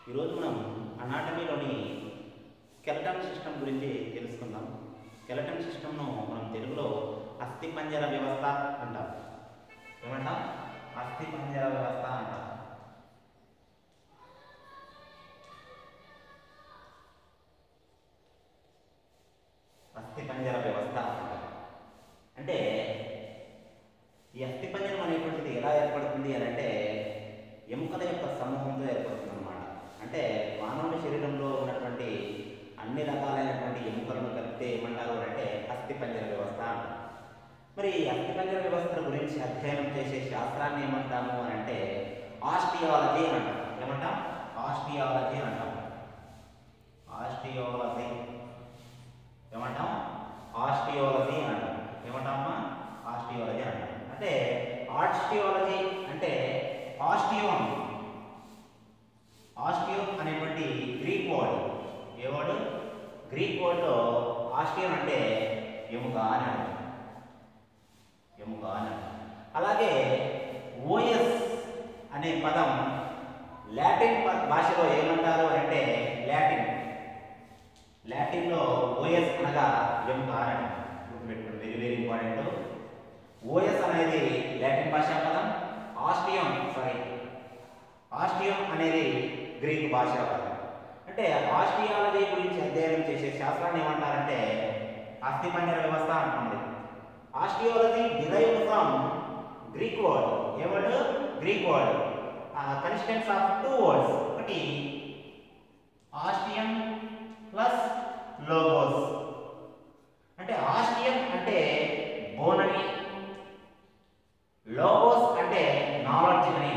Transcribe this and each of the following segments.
ఈరోజు మనం అనాటమీలోని skeleton system గురించి తెలుసుకుందాం స్కెలటన్ సిస్టమ్ను మనం తెలుగులో అస్థి పంజర వ్యవస్థ అంటాం ఏమంటాం అస్థి పంజర వ్యవస్థ అంటాం అస్థి పంజర వ్యవస్థ అంటాం అంటే ఈ అస్థి పంజరం అనేటువంటిది ఎలా ఏర్పడుతుంది అని అంటే ఎముకల యొక్క సమూహంతో ఏర్పడుతుంది అనమాట అంటే మానవుని శరీరంలో ఉన్నటువంటి అన్ని రకాలైనటువంటి ఎముకలను కలిపితే ఏమంటారు అని అంటే అస్థి పంజర వ్యవస్థ అంటారు మరి ఈ అస్థి పంజర వ్యవస్థల గురించి అధ్యయనం చేసే శాస్త్రాన్ని ఏమంటాము అని అంటే ఆస్టియాలజీ అని అంటాం ఏమంటాం ఆస్టియాలజీ అని అంటాం ఆస్టియాలజీ ఏమంటాం ఆస్టియాలజీ అని అంటాం ఏమంటామా ఆస్టియాలజీ అంటాం అంటే ఆస్టియాలజీ అంటే ఆస్టియోన్ ఆస్టియోన్ అనేటువంటి Greek word a word Greek వర్డ్లో ఆస్టియోన్ అంటే ఎముక అని అర్థం ఎముక అని అర్థం అలాగే ఓఎస్ అనే పదం లాటిన్ ప- భాషలో ఏమంటారు అని అంటే లాటిన్ లాటిన్లో ఓఎస్ అనగా ఎముక అని అర్థం. గుర్తుపెట్టుకోండి వెరీ వెరీ ఇంపార్టెంట్ ఓఎస్ అనేది లాటిన్ భాషా పదం ఆస్టియం సారీ ఆస్టియం అనేది గ్రీక్ భాషా పదం అంటే ఆస్టియాలజీ గురించి అధ్యయనం చేసే శాస్త్రాన్ని ఏమంటారంటే అస్థిపంజర వ్యవస్థ అంటుంది osteology derive from Greek word a word Greek word consists of two words ఒకటి ఆస్టియం ప్లస్ లోగోస్ అంటే ఆస్టియం అంటే బోన్ అని లోగోస్ అంటే నాలెడ్జ్ అని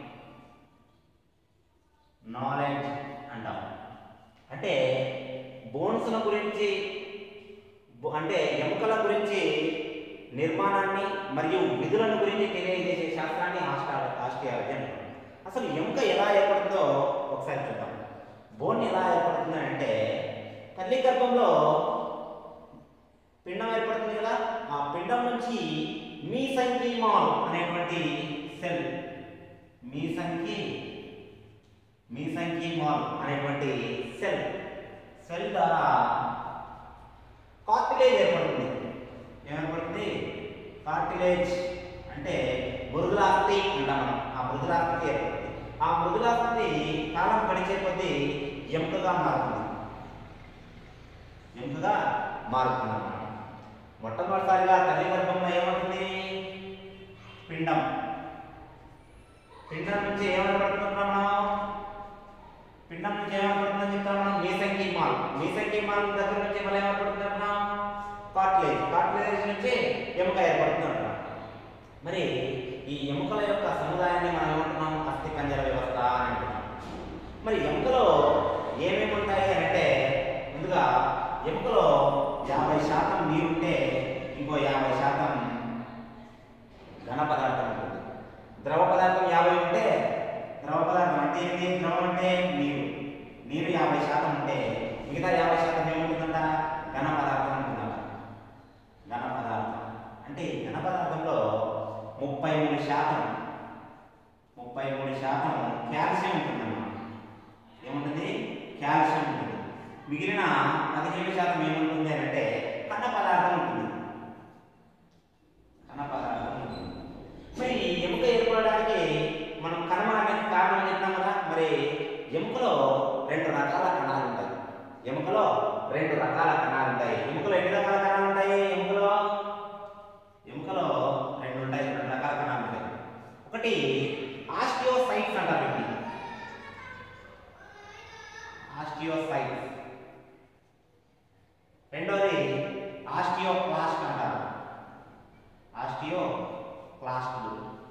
నాలెడ్జ్ అంటాం అంటే బోన్స్ల గురించి బో- అంటే ఎముకల గురించి నిర్మాణాన్ని మరియు విధులను గురించి తెలియజేసే శాస్త్రాన్ని ఆస్టా ఆస్టియాలజీ అంటాం అసలు ఎముక ఎలా ఏర్పడుతుందో ఒకసారి చూద్దాం బోన్ ఎలా ఏర్పడుతుంది అంటే తల్లి గర్భంలో పిండం ఏర్పడుతుంది కదా ఆ పిండం నుంచి మీసంకీమాల్ అనేటువంటి సెల్ మీసంకి మీసంకీమాల్ అనేటువంటి సెల్ సెల్ ద్వారా కార్టిలేజ్ ఏర్పడుతుంది ఏమేర్పడుతుంది కార్టిలేజ్ అంటే మృదులాస్తి అంటాం మనం ఆ మృదులాస్తి ఏర్పడుతుంది ఆ మృదులాస్తి కాలం గడిచే కొద్దీ ఎముకగా మారుతుంది ఎముకగా మారుతుంది అన్నమాట మొట్టమొదటిసారిగా తల్లి గర్భంలో ఏమవుతుంది పిండం పిండం నుంచి ఏమనబడుతున్నాం మనం పిండం నుంచి ఏమనబడుతుందని చెప్తాం మనం మీసంకి మాల్ మీసంకి మాల్ దగ్గర నుంచి మళ్ళీ ఏమనబడుతుంది మనం కార్టిలేజ్ కార్టిలేజ్ నుంచి ఎముక ఏర్పడుతుంది అంటాం మరి ఈ ఎముకల యొక్క సముదాయాన్ని మనం ఏమంటున్నాం అస్థి పంజర వ్యవస్థ అని అంటున్నాం మరి ఎముకలో ఏమేమి ఉంటాయి అని అంటే ముందుగా ఎముకలో యాభై శాతం నీరుంటే ఇంకో యాభై శాతం ఘన పదార్థం ఉంటుంది ద్రవ పదార్థం యాభై ఉంటే ద్రవ పదార్థం అంటే ఏంటి ద్రవం అంటే నీరు నీరు యాభై శాతం ఉంటే మిగతా యాభై శాతం ఏముంటుందంట ఘన పదార్థం ఉంటుందంట ఘన పదార్థం అంటే ఈ ఘన పదార్థంలో ముప్పై మూడు శాతం ముప్పై మూడు శాతం కాల్షియం ఉంటుందన్నమాట ఏముంటుంది కాల్షియం ఉంటుంది మిగిలిన పదిహేడు శాతం ఏముంటుంది అని అంటే కన్న పదార్థం ఉంటుంది కన్న పదార్థం ఉంటుంది మరి ఈ ఎముక ఏర్పడడానికి మనం కనమడానికి కారణం అని చెప్పినాం కదా మరి ఎముకలో రెండు రకాల కణాలు ఉంటాయి ఎముకలో రెండు రకాల కణాలు ఉంటాయి ఎముకలో ఎన్ని రకాల కణాలు ఉంటాయి ఎముకలో ఎముకలో రెండు ఉంటాయి రెండు రకాల కణాలు ఉంటాయి ఒకటి ఆస్టియోసైట్స్ అంటారు వీటిని ఆస్టియోసైట్స్ రెండోది ఆస్టియోప్లాస్ట్ అంటారు ఆస్టియోప్లాస్టులు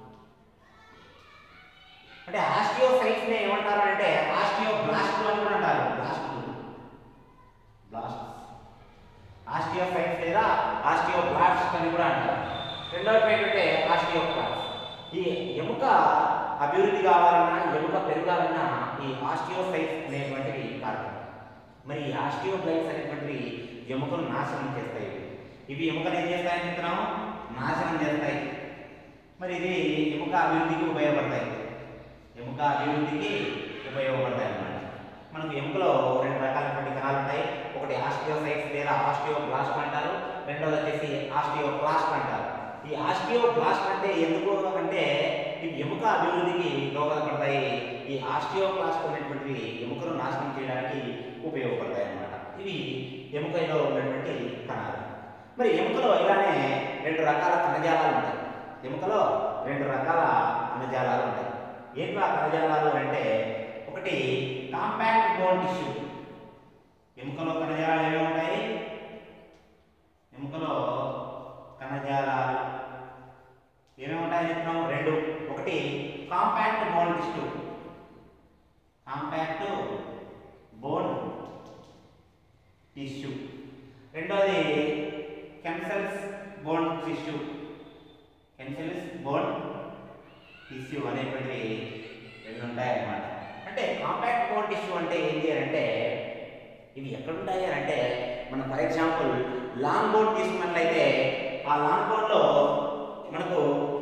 అంటే ఆస్టియోసైట్స్ ని ఏమంటారు అంటే ఆస్టియోబ్లాస్టులు అని కూడా అంటారు బ్లాస్టులు బ్లాస్ట్ ఆస్టియోసైట్స్ లేదా ఆస్టియోబ్లాస్ట్ అని కూడా అంటారు రెండోది ఏంటంటే ఆస్టియోప్లాస్ట్ ఈ ఎముక అభివృద్ధి కావాలన్నా ఎముక పెరగాలన్నా ఈ ఆస్టియోసైట్స్ అనేటువంటివి కారణం మరి ఈ ఆస్టియోబ్లైట్స్ అనేటువంటివి ఎముకను నాశనం చేస్తాయి ఇవి ఎముకను ఏం చేస్తాయని చెప్తున్నాము నాశనం చేస్తాయి మరి ఇది ఎముక అభివృద్ధికి ఉపయోగపడతాయి ఎముక అభివృద్ధికి ఉపయోగపడతాయి అన్నమాట మనకు ఎముకలో రెండు రకాలైనటువంటి కణాలు ఉంటాయి ఒకటి ఆస్టియోసైట్స్ లేదా ఆస్టియోబ్లాస్ట్ అంటారు రెండోది వచ్చేసి ఆస్టియోప్లాస్ట్ అంటారు ఈ ఆస్టియోబ్లాస్ట్ అంటే ఎందుకు అంటే ఇవి ఎముక అభివృద్ధికి దోహదపడతాయి ఈ ఆస్టియోప్లాస్ట్ అనేటువంటివి ఎముకను నాశనం చేయడానికి ఉపయోగపడతాయి అన్నమాట ఇవి ఎముకలో ఉన్నటువంటి కణాలు మరి ఎముకలో ఇలానే రెండు రకాల కణజాలాలు ఉంటాయి ఎముకలో రెండు రకాల కణజాలాలు ఉంటాయి ఏంటి ఆ కణజాలాలు అంటే ఒకటి కాంపాక్ట్ బోన్ టిష్యూ ఎముకలో కణజాలాలు ఏమేమి ఉంటాయి ఎముకలో కణజాలాలు ఏమేమి ఉంటాయని చెప్తున్నాం రెండు ఒకటి compact bone tissue compact bone tissue రెండోది cancellous bone tissue cancellous bone tissue అనేటువంటివి రెండు ఉంటాయన్నమాట అంటే కాంపాక్ట్ బోన్ టిష్యూ అంటే ఏంటి అని అంటే ఇవి ఎక్కడ ఉంటాయి అని అంటే మనం ఫర్ ఎగ్జాంపుల్ లాంగ్ బోన్ తీసుకున్నట్లయితే ఆ లాంగ్ బోన్లో మనకు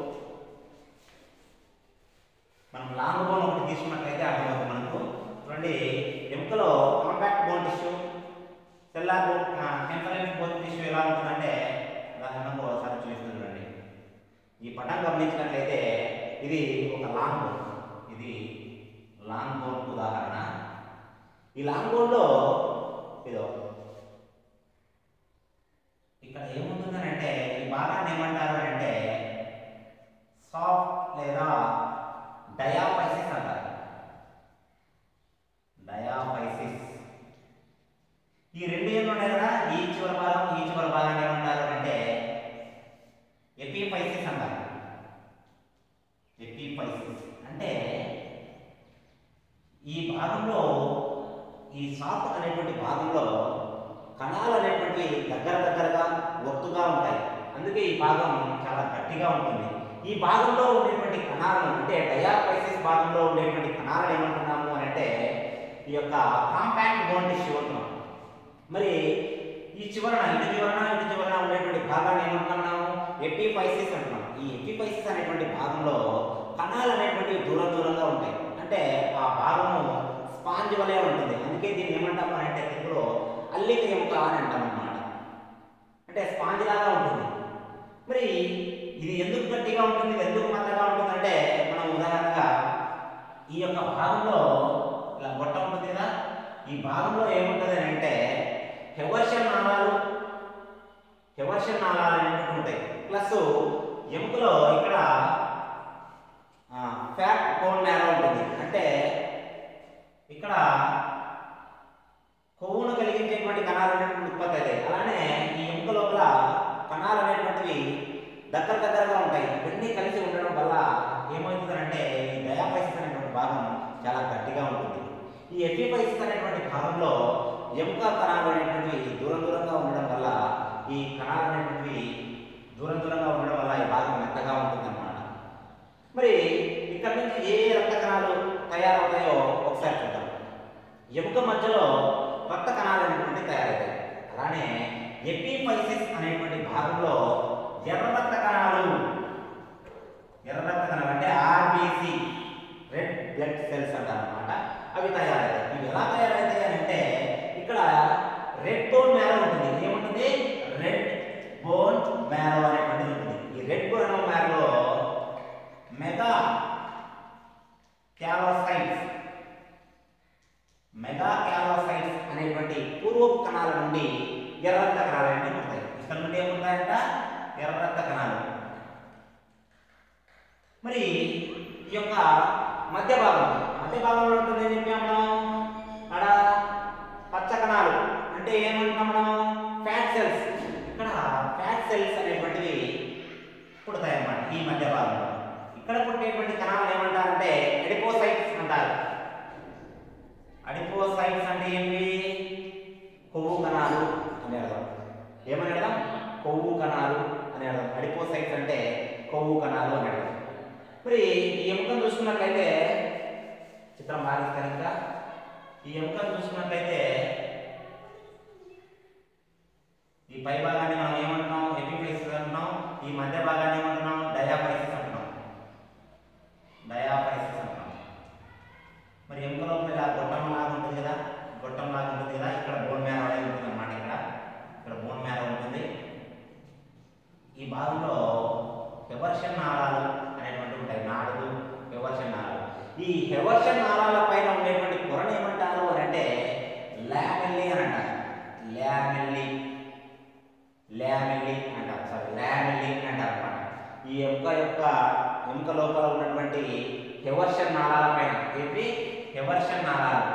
మనం లాంగ్ బోన్ ఒకటి తీసుకున్నట్లయితే అర్థమవుతుంది మనకు చూడండి ఎముకలో compact bone tissue cellular bone cancellous bone tissue ఎలా ఉంటుందంటే ఉదాహరణకు ఒకసారి చూపిస్తుంది చూడండి ఈ పటం గమనించినట్లయితే ఇది ఒక లాంగ్ బోన్ ఇది లాంగ్ బోన్ ఉదాహరణ ఈ లాంగ్ బోన్లో ఇదో ఇక్కడ ఏముంటుందనంటే ఈ భాగాన్ని ఏమంటారు అంటే సాఫ్ట్ లేదా డయాఫైసిస్ అంటారు డయాఫైసిస్ ఈ రెండు ఏమి ఉన్నాయి కదా ఈ చివరి భాగం ఈ చివరి భాగాన్ని ఏమంటారు అంటే ఎపిఫైసిస్ అంటారు ఎపిఫైసిస్ అంటే ఈ భాగంలో ఈ సాఫ్ట్ అనేటువంటి భాగంలో కణాలు అనేటువంటివి దగ్గర దగ్గరగా ఒత్తుగా ఉంటాయి అందుకే ఈ భాగం చాలా గట్టిగా ఉంటుంది ఈ భాగంలో ఉండేటువంటి కణాలను అంటే డయాఫైసిస్ భాగంలో ఉండేటువంటి కణాలను ఏమంటున్నాము అని అంటే ఈ యొక్క కాంపాక్ట్ బోన్ టిష్యూ అంటున్నాం మరి ఈ చివరన ఇటు చివరన ఇటు చివరన ఉండేటువంటి భాగాన్ని ఏమంటున్నాము ఎపిఫైసిస్ అంటున్నాం ఈ ఎపిఫైసిస్ అనేటువంటి భాగంలో కణాలు అనేటువంటివి దూరం దూరంగా ఉంటాయి అంటే ఆ భాగము స్పాంజ్ వలె ఉంటుంది అందుకే దీన్ని ఏమంటాము అని అంటే తెలుగులో అల్లిక ఎముక అని అంటాం అన్నమాట అంటే స్పాంజ్ లాగా ఉంటుంది మరి ఇది ఎందుకు గట్టిగా ఉంటుంది ఇది ఎందుకు మెత్తగా ఉంటుంది అంటే మనం ఉదాహరణగా ఈ యొక్క భాగంలో ఇలా గొట్ట ఉంటుంది కదా ఈ భాగంలో ఏముంటుంది అని అంటే హెవర్షన్ నాళాలు హెవర్షన్ నాళాలు అనేవి ఉంటాయి ప్లస్ ఎముకలో ఇక్కడ ఫ్యాట్ బోన్ నేర ఉంటుంది అంటే ఇక్కడ కొవ్వును కలిగించేటువంటి కణాలు అనేటువంటి ఉత్పత్తి అవుతాయి అలానే ఈ ఎముక లోపల కణాలు అనేటువంటివి దగ్గర దగ్గరగా ఉంటాయి ఇవన్నీ కలిసి ఉండడం వల్ల ఏమవుతుందంటే ఈ డయాపైసిస్ అనేటువంటి భాగం చాలా గట్టిగా ఉంటుంది ఈ ఎపిపైసిస్ అనేటువంటి భాగంలో ఎముక కణాలు అనేటువంటివి దూరం దూరంగా ఉండడం వల్ల ఈ కణాలు అనేటువంటివి దూరం దూరంగా ఉండడం వల్ల ఈ భాగం మెత్తగా ఉంటుందన్నమాట మరి ఇక్కడ నుంచి ఏ రక్త కణాలు తయారవుతాయో ఒకసారి చూద్దాం ఎముక మధ్యలో రక్త కణాలు అనేటువంటి తయారవుతాయి అలానే ఎపిఫైసిస్ అనేటువంటి భాగంలో ఎర్ర రక్త కణాలు ఎర్ర రక్త కణాలు అంటే ఆర్బీసీ రెడ్ బ్లడ్ సెల్స్ అంటారు అనమాట అవి తయారవుతాయి ఇవి ఎలా తయారవుతాయి అని అంటే ఇక్కడ రెడ్ బోన్ మ్యారో ఉంటుంది ఏముంటుంది రెడ్ బోన్ మ్యారో అనేటువంటిది ఉంటుంది ఈ red bone marrow megakaryocytes megakaryocytes అనేటువంటి పూర్వపు కణాల నుండి ఎర్ర రక్త కణాలు అనేవి ఉంటాయి ఇక్కడ నుండి ఏముంటాయంట ఎర్ర రక్త కణాలు మరి ఈ యొక్క మధ్య భాగం మధ్య భాగంలో ఉంటుంది ఏం చెప్పాము మనం అక్కడ పచ్చ కణాలు అంటే ఏమంటున్నాం మనం ఫ్యాట్ సెల్స్ ఇక్కడ ఫ్యాట్ సెల్స్ అనేటువంటివి పుడతాయి అన్నమాట ఈ మధ్య భాగంలో ఇక్కడ పుట్టేటువంటి కణాలు ఏమంటారంటే ఎడిపోసైట్స్ అంటారు అడిపోసైట్స్ అంటే ఏమి కొవ్వు కణాలు అని అర్థం ఏమని అర్థం కొవ్వు కణాలు అని అర్థం అడిపోసైట్స్ అంటే కొవ్వు కణాలు అని అర్థం మరి ఈ ఎముకను చూసుకున్నట్లయితే చిత్రం బాగా ఇస్తారు ఇంకా ఈ ఎముకను చూసుకున్నట్లయితే ఈ పై భాగాన్ని మనం ఏమంటున్నాం ఎపిఫైసిస్ అంటున్నాం ఈ మధ్య భాగాన్ని ఏమంటున్నాం డయాఫైసిస్ అంటున్నాం డయాఫైసిస్ అంటున్నాం మరి ఎముక లోపల ఇలా గొట్టం లాగా ఉంటుంది కదా నాళాలు అనేటువంటి ఉంటాయి నాడులు హెవర్షన్ నాళాలు ఈ హెవర్షన్ నాళాల పైన ఉండేటువంటి పొరను ఏమంటారు అని అంటే లామెల్లి అని అంటారు లామెల్లి లామెల్లి అంటారు సారీ లామెల్లి అంటారు అన్నమాట ఈ ఎముక యొక్క ఎముక లోపల ఉన్నటువంటి హెవర్షన్ నాళాల పైన ఏంటి హెవర్షన్ నాళాలు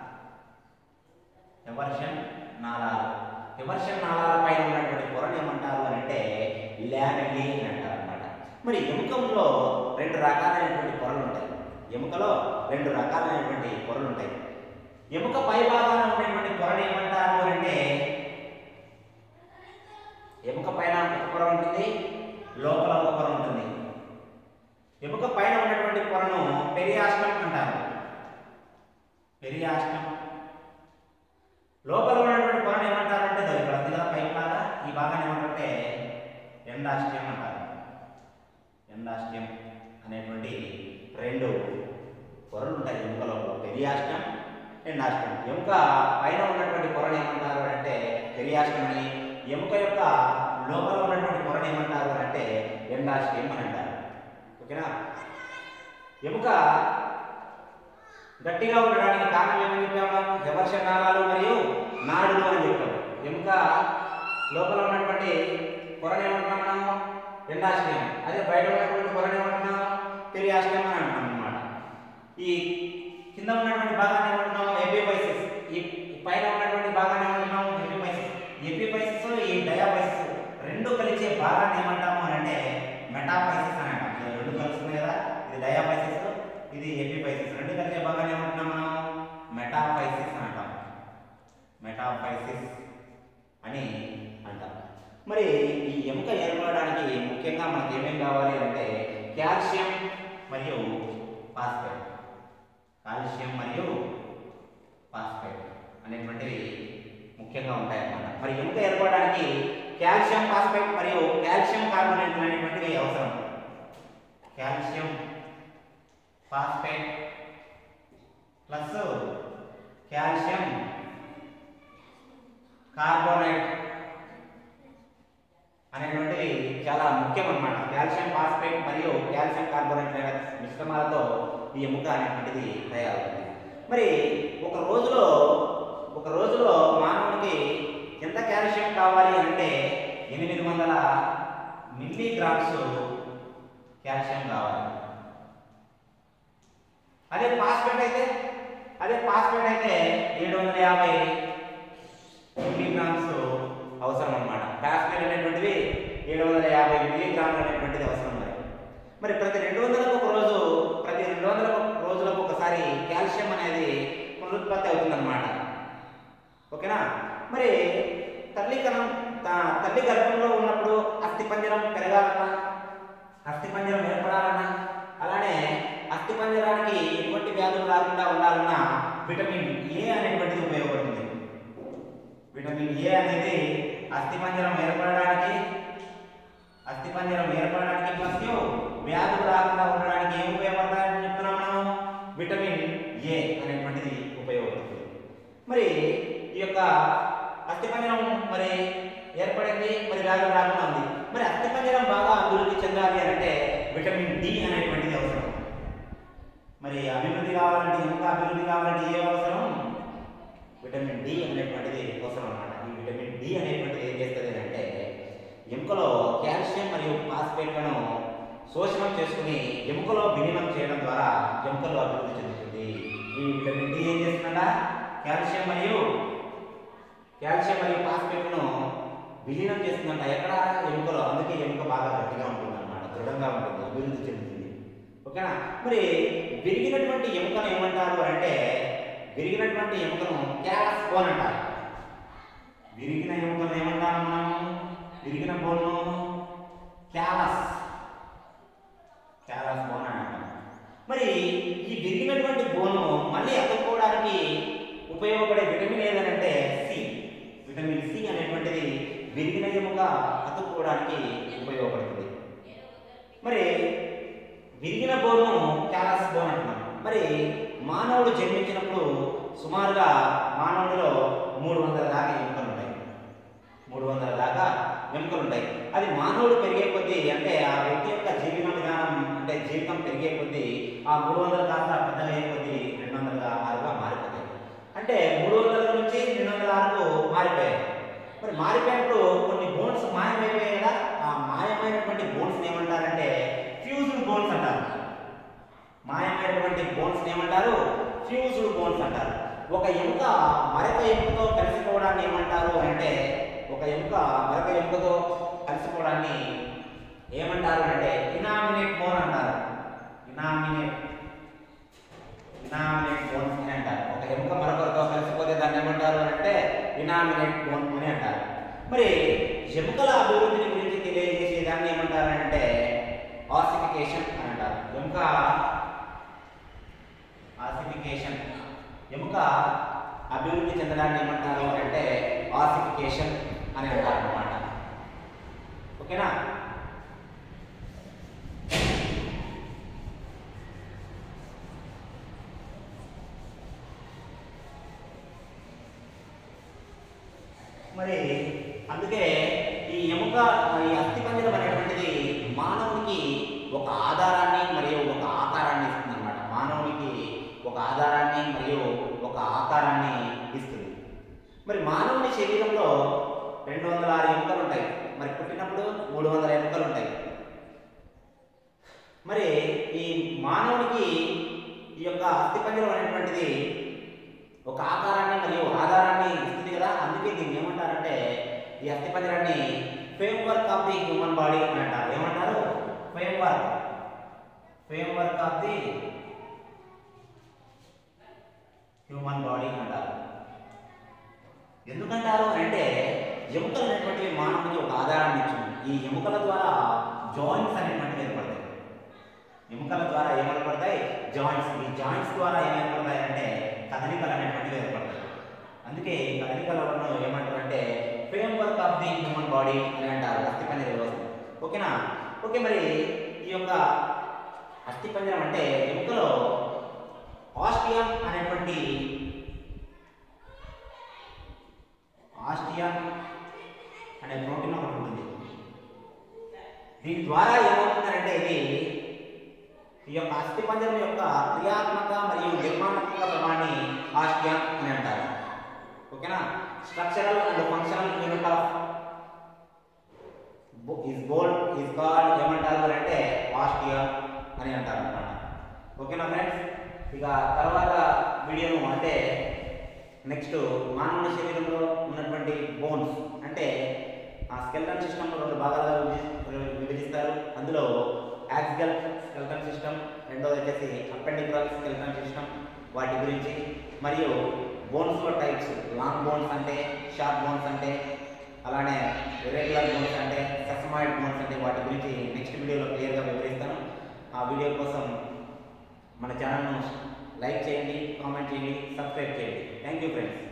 హెవర్షన్ నాళాలు హెవర్షన్ నాళాల పైన ఉన్నటువంటి పొరను ఏమంటారు అని అంటే లామెల్లి అని అంటారు అన్నమాట మరి ఎముకంలో రెండు రకాలైనటువంటి పొరలు ఉంటాయి ఎముకలో రెండు రకాలైనటువంటి పొరలు ఉంటాయి ఎముక పై భాగాన ఉన్నటువంటి పొరను ఏమంటారు అని అంటే ఎముక పైన ఒక పొర ఉంటుంది లోపల ఒక పొర ఉంటుంది ఎముక పైన ఉన్నటువంటి పొరను పెరియాస్టం అంటారు పెరియాస్టం లోపల ఉన్నటువంటి పొరను ఏమంటారంటే దో ఇక్కడ ఉంది కదా పైప్ లాగా ఈ భాగాన్ని ఏమంటారంటే ఎండాస్టియం అంటారు ఎండాస్టియం అనేటువంటి రెండు పొరలు ఉంటాయి ఎముక లోపల పెరియాస్టం ఎండాస్టియం ఎముక పైన ఉన్నటువంటి పొరను ఏమంటారు అంటే పెరియాస్టం అని ఎముక యొక్క లోపల ఉన్నటువంటి పొరను ఏమంటారు అంటే ఎండాస్టియం అని అంటారు ఓకేనా ఎముక గట్టిగా ఉండడానికి కారణం ఏమని చెప్పాము హెవర్ష నాళాలు మరియు నాడులు అని చెప్పాము ఎముక లోపల ఉన్నటువంటి పొరను ఏమంటున్నాం మనము ఎండాశ్రయం అదే బయట ఉన్నటువంటి పొరను ఏమంటున్నాం పెరియాశ్రయం అని అంటున్నాం అన్నమాట ఈ కింద ఉన్నటువంటి భాగాన్ని ఏమంటున్నాం ఎపిపైసిస్ ఈ ఈ పైన ఉన్నటువంటి భాగాన్ని ఏమంటున్నాం ఎపిపైసిస్ ఎపిపైసిస్ ఈ డయాపైసిస్ రెండు కలిసే భాగాన్ని ఏమంటాము అని అంటే మెటాపైసిస్ అని అంటాం ఇది రెండు కలుస్తున్నాయి కదా ఇది డయాపైసిస్ ఇది ఎపిపైసిస్ రెండు కలిసే భాగాన్ని ఏమంటున్నాం మనం మెటాపైసిస్ అని అంటాం మెటాపైసిస్ అని అంటాం మరి ఈ ఎముక ఏర్పడడానికి ముఖ్యంగా మనకి ఏమేం కావాలి అంటే కాల్షియం మరియు ఫాస్ఫేట్ కాల్షియం మరియు ఫాస్ఫేట్ అనేటువంటివి ముఖ్యంగా ఉంటాయన్నమాట మరి ఎముక ఏర్పడడానికి కాల్షియం ఫాస్ఫేట్ మరియు కాల్షియం కార్బోనేట్లు అనేటువంటివి అవసరం calcium phosphate plus calcium carbonate అనేటువంటివి చాలా ముఖ్యం అన్నమాట కాల్షియం ఫాస్ఫేట్ మరియు కాల్షియం కార్బోనేట్ అనే మిశ్రమాలతో ఈ ఎముక అనేటువంటిది తయారవుతుంది మరి ఒక రోజులో ఒక రోజులో మానవుడికి ఎంత కాల్షియం కావాలి అంటే ఎనిమిది వందల మిల్లీగ్రామ్స్ కాల్షియం కావాలి అదే ఫాస్ఫేట్ అయితే అదే ఫాస్ఫేట్ అయితే ఏడు వందల యాభై మిల్లీగ్రామ్స్ అవసరం అన్నమాట ఫాస్ఫేట్ అనేటువంటిది ఏడు వందల యాభై మిల్లీగ్రాములు అనేటువంటిది అవసరం మరి మరి ప్రతి రెండు వందలకు ఒక రోజు ప్రతి రెండు వందల రోజులకు ఒకసారి కాల్షియం అనేది పునరుత్పత్తి అవుతుందన్నమాట ఓకేనా మరి తల్లి కణం త- తల్లి గర్భంలో ఉన్నప్పుడు అస్థిపంజరం పెరగాలన్నా అస్థిపంజరం ఏర్పడాలన్నా అలానే అస్థిపంజరానికి ఎటువంటి వ్యాధులు రాకుండా ఉండాలన్నా విటమిన్ ఏ అనేటువంటిది ఉపయోగపడుతుంది విటమిన్ ఏ అనేది అస్థిపంజరం ఏర్పడడానికి అస్థిపంజరం ఏర్పడడానికి ప్లస్ వ్యాధులు రాకుండా ఉండడానికి ఏం ఉపయోగపడతాయని చెప్తున్నాం మనం విటమిన్ ఏ అనేటువంటిది ఉపయోగపడుతుంది మరి ఈ యొక్క అస్థిపంజరం మరి ఏర్పడింది మరి వ్యాధులు రాకుండా ఉంది మరి అస్థిపంజరం బాగా అభివృద్ధి చెందాలి అని అంటే విటమిన్ డి అనేటువంటిది అవసరం మరి అభివృద్ధి కావాలంటే ఇంకా అభివృద్ధి కావాలంటే ఏ అవసరం విటమిన్ డి అనేటువంటిది అవసరం అన్నమాట ఈ విటమిన్ డి అనేటువంటిది ఏం చేస్తుంది అంటే ఎముకలో కాల్షియం మరియు ఫాస్ఫేట్లను శోషణం చేసుకుని ఎముకలో విలీనం చేయడం ద్వారా ఎముకలు అభివృద్ధి చెందుతుంది ఈ విటమిన్ డి ఏం చేస్తుందా కాల్షియం మరియు కాల్షియం మరియు ఫాస్ఫేట్ను విలీనం చేస్తుందంట ఎక్కడ ఎముకలో అందుకే ఎముక బాగా గట్టిగా ఉంటుంది అనమాట దృఢంగా ఉంటుంది అభివృద్ధి చెందుతుంది ఓకేనా మరి విరిగినటువంటి ఎముకను ఏమంటారు అంటే విరిగినటువంటి ఎముకను క్యాలస్ బోన్ అంటారు విరిగిన ఎముకను ఏమంటారు మనం విరిగిన బోన్ను క్యాలస్ క్యాలస్ బోన్ అని అంటాం మరి ఈ విరిగినటువంటి బోను మళ్ళీ అతుక్కోవడానికి ఉపయోగపడే విటమిన్ ఏదనంటే సి విటమిన్ సి అనేటువంటిది విరిగిన ఎముక అతుక్కోవడానికి ఉపయోగపడుతుంది మరి విరిగిన బోను క్యాలస్ బోన్ అంటున్నాం మరి మానవుడు జన్మించినప్పుడు సుమారుగా మానవుడిలో మూడు వందల దాకా ఎముకలు ఉంటాయి మూడు వందల దాకా ఎముకలు ఉంటాయి అది మానవుడు పెరిగే కొద్దీ అంటే ఆ వ్యక్తి యొక్క జీవన విధానం అంటే జీవితం పెరిగే కొద్దీ ఆ మూడు వందలు కాస్త పెద్దగా అయ్యే కొద్దీ రెండు వందల ఆరుగా మారిపోతాయి అంటే మూడు వందల నుంచి రెండు వందల ఆరుకు మారిపోయాయి మరి మారిపోయినప్పుడు కొన్ని బోన్స్ మాయమైపోయాయి కదా ఆ మాయమైనటువంటి బోన్స్ ఏమంటారంటే ఫ్యూజ్డ్ బోన్స్ అంటారు మాయమైనటువంటి బోన్స్ ఏమంటారు ఫ్యూజ్డ్ బోన్స్ అంటారు ఒక ఎముక మరొక ఎముకతో కలిసిపోవడాన్ని ఏమంటారు అంటే ఒక ఎముక మరొక ఎముకతో కలిసిపోవడాన్ని ఏమంటారు అంటే ఇనామినేట్ బోన్ అంటారు ఇనామినేట్ ఇనామినేట్ బోన్స్ అని అంటారు ఒక ఎముక మరొకరితో కలిసిపోతే దాన్ని ఏమంటారు అంటే ఇనామినేట్ బోన్ అని అంటారు మరి ఎముకల అభివృద్ధిని గురించి తెలియజేసే దాన్ని ఏమంటారంటే ఆసిఫికేషన్ అని అంటారు ఎముక ఆసిఫికేషన్ ఎముక అభివృద్ధి చెందడాన్ని ఏమంటారు అంటే ఆసిఫికేషన్ అని అంటారు అన్నమాట ఓకేనా మరి అందుకే ఈ ఎముక ఈ అస్థిపంజరం అనేటువంటిది మానవునికి ఒక ఆధారాన్ని మరియు ఒక ఆకారాన్ని ఇస్తుంది అనమాట మానవునికి ఒక ఆధారాన్ని మరియు ఒక ఆకారాన్ని ఇస్తుంది మరి మానవుని శరీరంలో రెండు వందల ఆరు ఎముకలు ఉంటాయి మరి పుట్టినప్పుడు మూడు వందల ఎముకలు ఉంటాయి మరి ఈ మానవునికి ఈ యొక్క అస్థిపంజరం అనేటువంటిది ఒక ఆకారాన్ని మరియు ఆధారాన్ని ఇస్తుంది కదా అందుకే దీన్ని ఏమంటారంటే ఈ అస్థిపంజరాన్ని framework of the human body అని అంటారు ఏమంటారు framework framework of the human body అంటారు ఎందుకంటారు అంటే ఎముకలు అనేటువంటివి మానవునికి ఒక ఆధారాన్ని ఇచ్చింది ఈ ఎముకల ద్వారా జాయింట్స్ అనేటువంటివి ఏర్పడతాయి ఎముకల ద్వారా ఏం ఏర్పడతాయి జాయింట్స్ ఈ జాయింట్స్ ద్వారా ఏం ఏర్పడతాయి అంటే కదలికలు అనేటువంటివి ఏర్పడతాయి అందుకే ఈ కదలికలను ఏమంటారంటే framework of the human body అని అంటారు అస్థిపంజర వ్యవస్థ ఓకేనా ఓకే మరి ఈ యొక్క అస్థిపంజరం అంటే ఎముకలో ఆస్టియం అనేటువంటి ఆస్టియం అనే ప్రోటీన్ ఒకటి ఉంటుంది దీని ద్వారా ఏమవుతుందంటే ఇది ఈ యొక్క అస్థిపంజరం యొక్క క్రియాత్మక మరియు నిర్మాణాత్మక క్రమాన్ని ఆస్టియం అని అంటారు ఓకేనా structural and functional unit of is bold is called ఏమంటారు అంటే ఆస్టియం అని అంటారు అన్నమాట ఓకేనా ఫ్రెండ్స్ ఇక తర్వాత వీడియోను అంటే నెక్స్ట్ మానవుని శరీరంలో ఉన్నటువంటి బోన్స్ అంటే ఆ స్కెల్టన్ సిస్టమ్ రెండు భాగాలుగా విభజి- విభజిస్తారు అందులో యాక్సికల్ స్కెల్టన్ సిస్టమ్ రెండోది వచ్చేసి అపెండికల్ స్కెల్టన్ సిస్టమ్ వాటి గురించి మరియు బోన్స్లో టైప్స్ లాంగ్ బోన్స్ అంటే షార్ప్ బోన్స్ అంటే అలానే ఇరెగ్యులర్ బోన్స్ అంటే సెసమాయిడ్ బోన్స్ అంటే వాటి గురించి నెక్స్ట్ వీడియోలో క్లియర్గా వివరిస్తాను ఆ వీడియో కోసం మన ఛానల్ను లైక్ చేయండి కామెంట్ చేయండి సబ్స్క్రైబ్ చేయండి థ్యాంక్ యూ ఫ్రెండ్స్